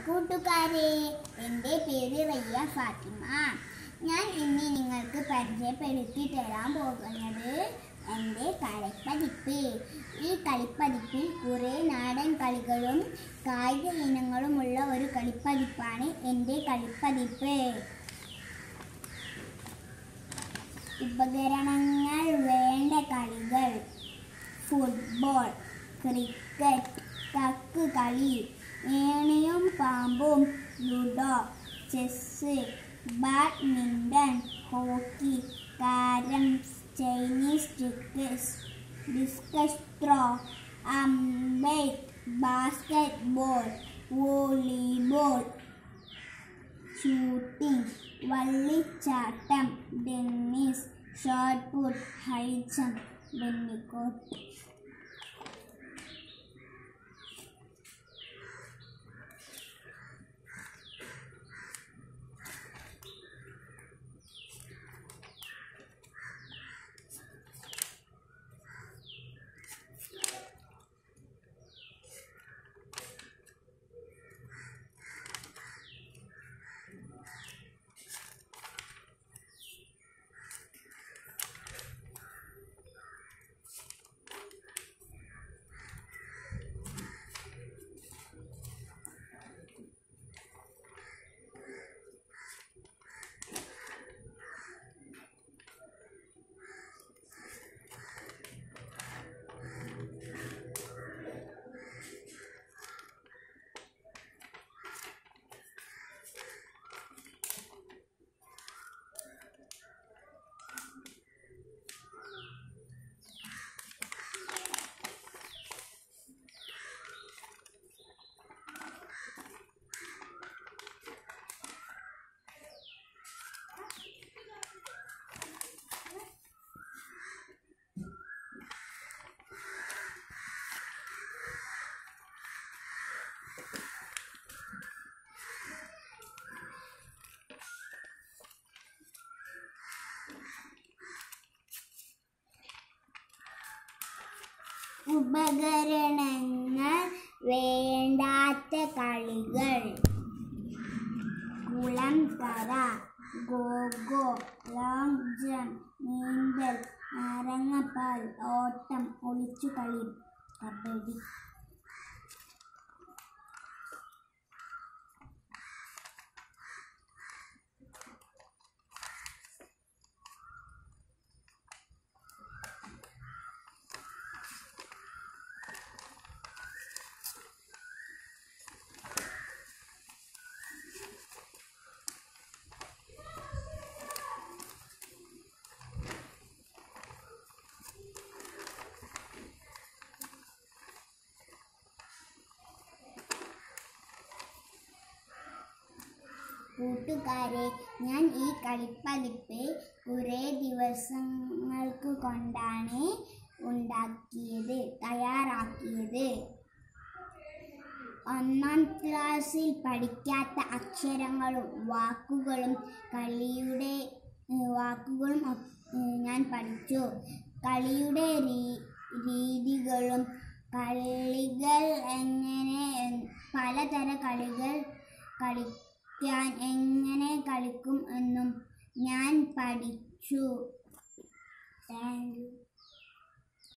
കൂട്ടുകാരെ എൻ്റെ പേര് റയ്യ ഫാത്തിമ ഞാൻ ഇന്ന് നിങ്ങൾക്ക് പരിചയപ്പെടുത്തി തരാൻ പോകുന്നത് എൻ്റെ കളിപ്പതിപ്പ് ഈ കളിപ്പതിപ്പിൽ കുറേ നാടൻ കളികളും കായിക ഇനങ്ങളുമുള്ള ഒരു കളിപ്പതിപ്പാണ് എൻ്റെ കളിപ്പതിപ്പ് ഉപകരണങ്ങൾ വേണ്ട കളികൾ ഫുട്ബോൾ ക്രിക്കറ്റ് കക്ക് കളി ഏണിയും പാമ്പും ludo chess badminton hockey carroms Chinese checkers discus throw അമ്പെയ്റ്റ് ബാസ്കറ്റ് ബോൾ വോളിബോൾ ഷൂട്ടിംഗ് വള്ളിച്ചാട്ടം tennis shot put high jump ബെന്നിക്കോട്ട് ഉപകരണങ്ങൾ വേണ്ടാത്ത കളികൾ കുളം കര ഗോഗോ ലോങ് ജംപ് നീന്തൽ നാരങ്ങപ്പാൽ ഓട്ടം ഒളിച്ചുകളി കബഡി കൂട്ടുകാരെ ഞാൻ ഈ കളിപ്പതിപ്പ് കുറേ ദിവസങ്ങൾക്ക് കൊണ്ടാണ് ഉണ്ടാക്കിയത് തയ്യാറാക്കിയത് ഒന്നാം ക്ലാസ്സിൽ പഠിക്കാത്ത അക്ഷരങ്ങളും വാക്കുകളും കളിയുടെ ഏഹ്, വാക്കുകളും ഒ- ഏഹ്, ഞാൻ പഠിച്ചു കളിയുടെ രീ- രീതികളും കളികൾ എങ്ങനെ എന്ന് പലതര കളികൾ കളിക്കാൻ എങ്ങനെ കളിക്കും എന്നും ഞാൻ പഠിച്ചു താങ്ക് യു